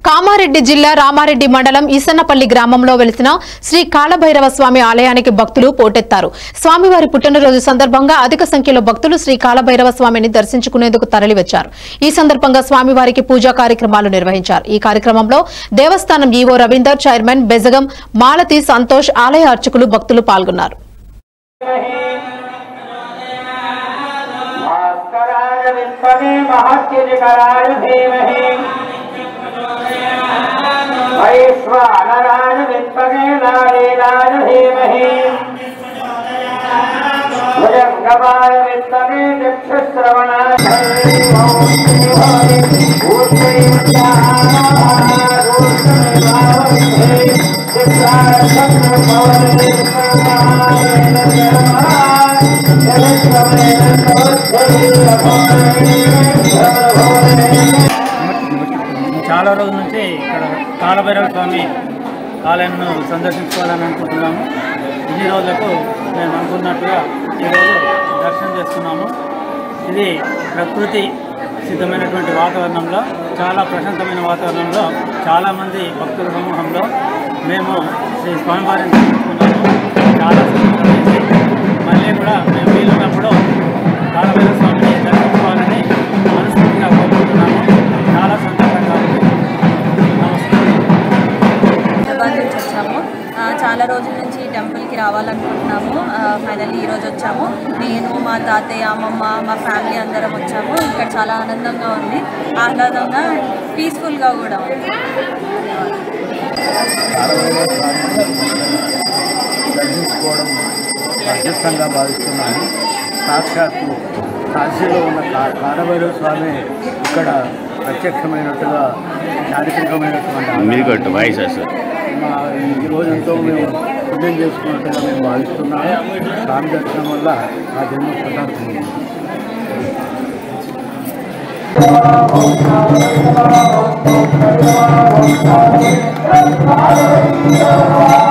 కామారెడ్డి జిల్లా రామారెడ్డి మండలం ఈసన్నపల్లి గ్రామంలో వెలిసిన శ్రీ కాళభైరవ స్వామి ఆలయానికి భక్తులు పోటెత్తారు స్వామివారి పుట్టినరోజు సందర్భంగా అధిక సంఖ్యలో భక్తులు శ్రీ కాళభైరవ స్వామిని దర్శించుకునేందుకు తరలివచ్చారు ఈ సందర్భంగా స్వామివారికి పూజా కార్యక్రమాలు నిర్వహించారు ఈ కార్యక్రమంలో దేవస్థానం ఈవో రవీందర్ చైర్మన్ బెజగం మాలతి సంతోష్ ఆలయ అర్చకులు భక్తులు పాల్గొన్నారు భాస్కరాయ విద్మహే మహత్యజకరాయ ధీమహి వైశ్వానరాయ విద్మహే నారీరాయ ధీమహి భుజంగమాయ విద్మహే చక్షుశ్రవణాయ చాలా రోజుల నుంచి ఇక్కడ కాలభైరవ స్వామి ఆలయంను సందర్శించుకోవాలని అనుకుంటున్నాము ఇన్ని రోజులకు మేము అనుకున్నట్టుగా ఈరోజు దర్శనం చేస్తున్నాము ఇది ప్రకృతి సిద్ధమైనటువంటి వాతావరణంలో చాలా ప్రశాంతమైన వాతావరణంలో చాలామంది భక్తుల సమూహంలో మేము శ్రీ స్వామివారిని దర్శించుకున్నాము చాలా సంతోషం వేసి మళ్ళీ కూడా మేము వీలున్నప్పుడు కాలభైరవ స్వామిని దర్శించుకోవాలని మనస్ఫూర్తిగా కోరుకుంటున్నాము చాలా సంతోషంగా ఉంది నమస్కారం హైదరాబాద్ నుంచి వచ్చాము ఆ, చాలా రోజుల నుంచి ఈ టెంపుల్కి రావాలనుకుంటున్నాము ఫైనల్లీ ఈరోజు వచ్చాము నేను మా తాతయ్య అమ్మమ్మ మా ఫ్యామిలీ అందరం వచ్చాము ఇక్కడ చాలా ఆనందంగా ఉంది ఆహ్లాదంగా పీస్ఫుల్గా కూడా ఉంది దర్శించుకోవడం అదృష్టంగా భావిస్తున్నాను సాక్షాత్తు కాశీలో ఉన్న కా- కాడభైరవ స్వామి ఇక్కడ ప్రత్యక్షమైనట్టుగా చారిత్రకమైనటువంటి ఆధారం. మీగట్టు వాయిస్ సార్ మా ఈ రోజంతో మేము పుణ్యం చేసుకున్నట్టుగా మేము భావిస్తున్నాము స్వామి దర్శనం వల్ల ఆ జన్మ ప్రశాంతం శ్రీ